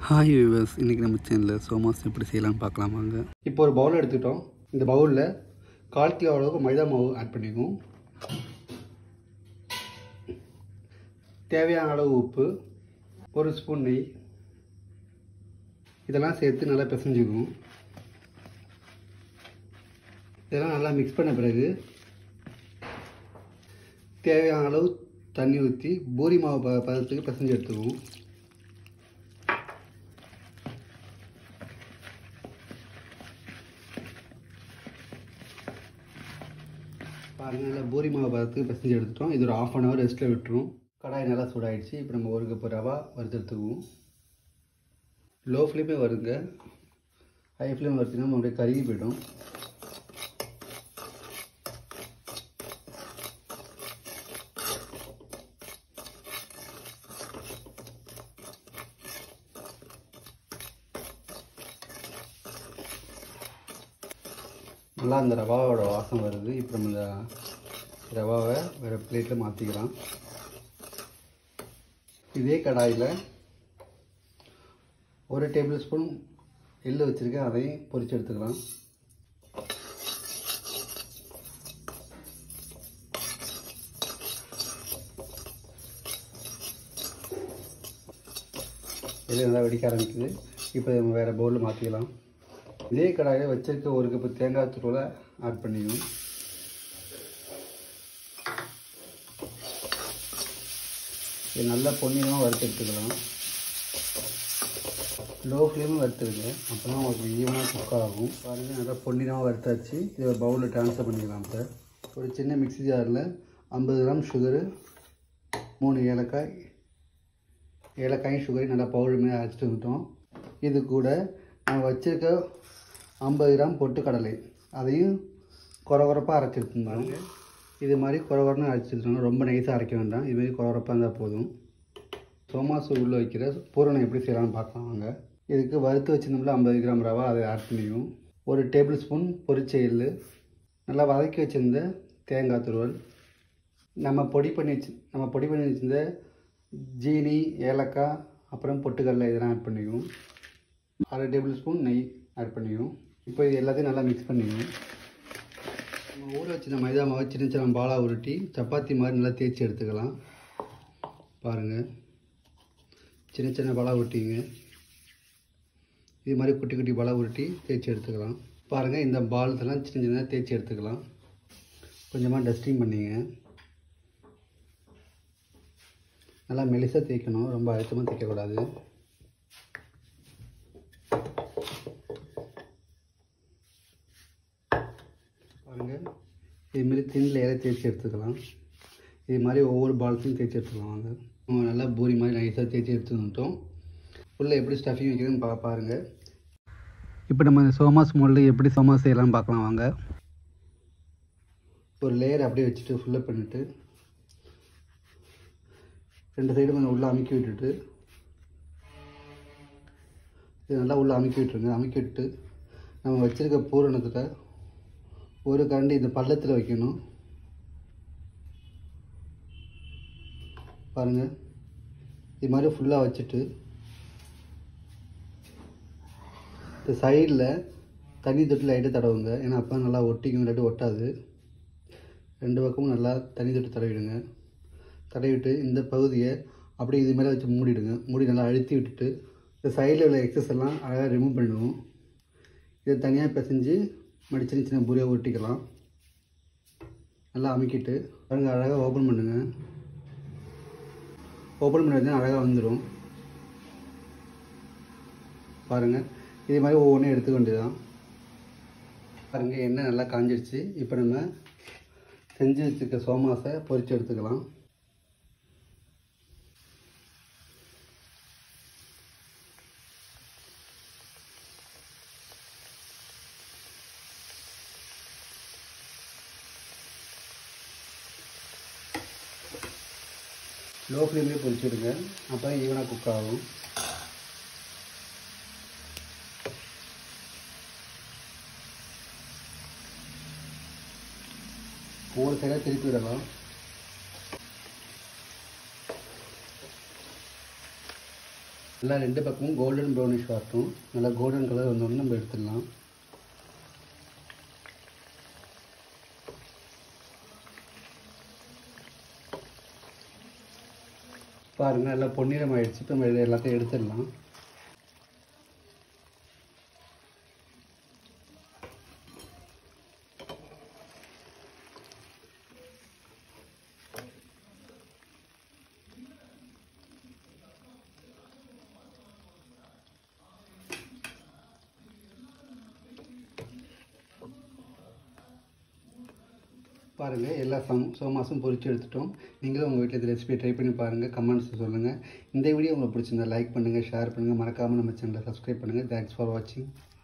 hi viewers இன்றைக்கி நம்ம சேனலில் சோமாஸ் எப்படி செய்யலாம்னு பார்க்கலாம் வாங்க இப்போ ஒரு பவுல் எடுத்துக்கிட்டோம் இந்த பவுலில் கால் கிலோ அளவுக்கு மைதா மாவு ஆட் பண்ணிக்குவோம் தேவையான அளவு உப்பு ஒரு ஸ்பூன் நெய் இதெல்லாம் சேர்த்து நல்லா பிசைஞ்சுக்குவோம் இதெல்லாம் நல்லா மிக்ஸ் பண்ண பிறகு தேவையான அளவு தண்ணி ஊற்றி பூரி மாவு ப பதத்துக்கு பிசைஞ்சு எடுத்துக்குவோம் பாருங்கள் நல்லா பூரி மாவு பதத்துக்கு பிசைஞ்சு எடுத்துட்டோம் இது ஒரு ஆஃப் அன் ஹவர் ரெஸ்ட்டில் விட்டுரும் கடாய் நல்லா சூடாயிடுச்சு இப்போ நம்ம ஒரு கப்பு ரவா வறுத்தெடுத்துக்குவோம் லோ ஃப்ளேமே வருங்க ஹை ஃப்ளேம் வறுத்தினா அப்படியே கருகி போயிடும் நல்லா அந்த ரவாவோட வாசம் வருது இப்போ நம்ம இந்த ரவாவை வேறு பிளேட்டில் மாற்றிக்கலாம் இதே கடாயில் ஒரு டேபிள் ஸ்பூன் எள்ளு வச்சுருக்கேன் அதையும் பொரிச்சு எடுத்துக்கலாம் எள்ளு நல்லா வெடிக்க ஆரம்பிக்குது இப்போ நம்ம வேறு பவுலில் மாற்றிக்கலாம் இதே கடாயில் வச்சிருக்க ஒரு கப்பு தேங்காய் தூளை ஆட் பண்ணிக்கணும் இது நல்லா பொன்னியமாக வறுத்து எடுத்துக்கலாம் லோ ஃப்ளேமும் வறுத்துருங்க அப்போ தான் உங்களுக்கு ஈவனாக குக் ஆகும் பாருங்கள் நல்லா பொன்னியமாக வறுத்தாச்சு இதை ஒரு பவுலில் ட்ரான்ஸ்ஃபர் பண்ணிக்கலாம் சார் ஒரு சின்ன மிக்ஸி ஜாரில் ஐம்பது கிராம் சுகரு மூணு ஏலக்காய் ஏலக்காயும் சுகரையும் நல்லா பவுடர் மாதிரி அரைச்சிட்டு வந்துட்டோம் இது கூட நம்ம வச்சுருக்க ஐம்பது கிராம் பொட்டுக்கடலை அதையும் குறகுறப்பாக அரைச்சி எடுத்துருந்தாங்க இது மாதிரி குறகுறன்னு அரைச்சி எடுத்துருங்க ரொம்ப நைஸாக அரைக்க வேண்டாம் இது மாதிரி குறகுறப்பாக இருந்தால் போதும் சோமாசு உள்ளே வைக்கிற பூரணம் எப்படி செய்யலாம்னு பார்க்கலாம் வாங்க இதுக்கு வறுத்து வச்சிருந்தோம்ல ஐம்பது கிராம் ரவா அதை ஆட் பண்ணிக்கும் ஒரு டேபிள் ஸ்பூன் பொரிச்ச எள்ளு நல்லா வதக்கி வச்சுருந்த தேங்காய் துருவல் நம்ம பொடி பண்ணி வச்சு நம்ம பொடி பண்ணி வச்சுருந்த ஜீனி ஏலக்காய் அப்புறம் பொட்டுக்கடலை இதெல்லாம் ஆட் பண்ணிக்குவோம் அரை டேபிள் ஸ்பூன் நெய் ஆட் பண்ணிக்குவோம் இப்போ இது எல்லாத்தையும் நல்லா மிக்ஸ் பண்ணிக்குவோம் நம்ம ஊற வச்சிருந்த மைதா மாவை சின்ன சின்ன பாலாக உருட்டி சப்பாத்தி மாதிரி நல்லா தேய்ச்சி எடுத்துக்கலாம் பாருங்கள் சின்ன சின்ன பாலாக உருட்டிங்க இது மாதிரி குட்டி குட்டி பாலாக உருட்டி தேய்ச்சி எடுத்துக்கலாம் பாருங்கள் இந்த பால்ஸ் எல்லாம் சின்ன சின்னதாக தேய்ச்சி எடுத்துக்கலாம் கொஞ்சமாக டஸ்டிங் பண்ணிங்க நல்லா மெலிசாக தேய்க்கணும் ரொம்ப அழுத்தமாக தேய்க்கக்கூடாது பாருங்கள் இதுமாரி தின் லேயராக தேய்ச்சி எடுத்துக்கலாம் இது மாதிரி ஒவ்வொரு பால்ஸும் தேய்ச்சி எடுத்துக்கலாம் வாங்க நம்ம நல்லா பூரி மாதிரி நைஸாக தேய்ச்சி எடுத்து வந்துட்டோம் உள்ளே எப்படி ஸ்டஃபிங் வைக்கிறதுன்னு பா பாருங்கள் இப்போ நம்ம இந்த சோமாஸ் மோல்டு எப்படி சோமாஸ் செய்யலாம்னு பார்க்கலாம் வாங்க ஒரு லேயர் அப்படியே வச்சுட்டு ஃபுல்லப் பண்ணிவிட்டு ரெண்டு சைடும் கொஞ்சம் உள்ளே அமுக்கி விட்டுட்டு இது நல்லா உள்ளே அமுக்கி விட்டுருங்க அமுக்கி விட்டு நம்ம வச்சுருக்க பூரணத்தில் ஒரு கரண்டி இந்த பள்ளத்தில் வைக்கணும் பாருங்கள் இது மாதிரி ஃபுல்லாக வச்சுட்டு இந்த சைடில் தண்ணி தொட்டில் லைட்டாக தடவுங்க ஏன்னா அப்போ நல்லா ஒட்டிக்கும் இல்லாட்டி ஒட்டாது ரெண்டு பக்கமும் நல்லா தண்ணி தொட்டு தடவிடுங்க தடவிட்டு இந்த பகுதியை அப்படியே இது மேலே வச்சு மூடிடுங்க மூடி நல்லா அழுத்தி விட்டுட்டு இந்த சைடில் உள்ள எக்ஸஸ் எல்லாம் அழகாக ரிமூவ் பண்ணிடுவோம் இதை தனியாக பிசைஞ்சு மடி சின்ன சின்ன பூரியாக ஒட்டிக்கலாம் நல்லா அமுக்கிட்டு பாருங்க அழகாக ஓப்பன் பண்ணுங்கள் ஓப்பன் பண்ணி அழகாக வந்துடும் பாருங்கள் இது மாதிரி ஒவ்வொன்றும் எடுத்துக்க வேண்டியதான் பாருங்கள் எண்ணெய் நல்லா காஞ்சிடுச்சு இப்போ நம்ம செஞ்சு வச்சுருக்க சோமாஸை பொரித்து எடுத்துக்கலாம் லோ ஃப்ளேம்லேயே பொரிச்சுடுங்க அப்போ தான் ஈவனாக குக் ஆகும் ஒவ்வொரு சைடாக திருப்பி விடலாம் நல்லா ரெண்டு பக்கமும் கோல்டன் ப்ரௌனிஷ் வரட்டும் நல்லா கோல்டன் கலர் வந்தோடனே நம்ம எடுத்துடலாம் பாருங்கள் நல்லா பொன்னிறம் ஆயிடுச்சு இப்போ நம்ம இது எல்லாத்தையும் எடுத்துடலாம் பாருங்கள் எல்லா சம் சோமாஸும் பொரிச்சு எடுத்துட்டோம் நீங்களும் உங்கள் வீட்டில் இந்த ரெசிபியை ட்ரை பண்ணி பாருங்கள் கமெண்ட்ஸ் சொல்லுங்கள் இந்த வீடியோ உங்களுக்கு பிடிச்சிருந்தா லைக் பண்ணுங்கள் ஷேர் பண்ணுங்கள் மறக்காமல் நம்ம சேனலை சப்ஸ்கிரைப் பண்ணுங்கள் தேங்க்ஸ் ஃபார் வாட்சிங்